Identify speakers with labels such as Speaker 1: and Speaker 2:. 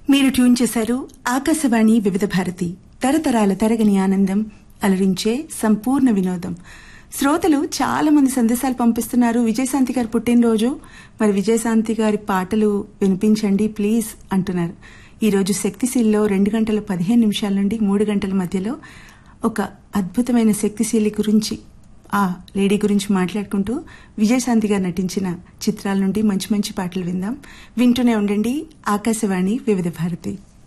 Speaker 1: మీరు ట్యూన్ చేశారు ఆకాశవాణి వివిధ భారతి తరతరాల తరగని ఆనందం అలరించే సంపూర్ణ వినోదం శ్రోతలు చాలా మంది సందేశాలు పంపిస్తున్నారు విజయశాంతి గారి పుట్టినరోజు మరి విజయశాంతి గారి పాటలు వినిపించండి ప్లీజ్ అంటున్నారు ఈ రోజు శక్తిశీల్లో రెండు గంటల పదిహేను నిమిషాల నుండి మూడు గంటల మధ్యలో ఒక అద్భుతమైన శక్తిశీలి గురించి ఆ లేడీ గురించి మాట్లాడుకుంటూ విజయశాంతి గారు నటించిన చిత్రాల నుండి మంచి మంచి పాటలు విందాం వింటూనే ఉండండి ఆకాశవాణి వివిధ భారతి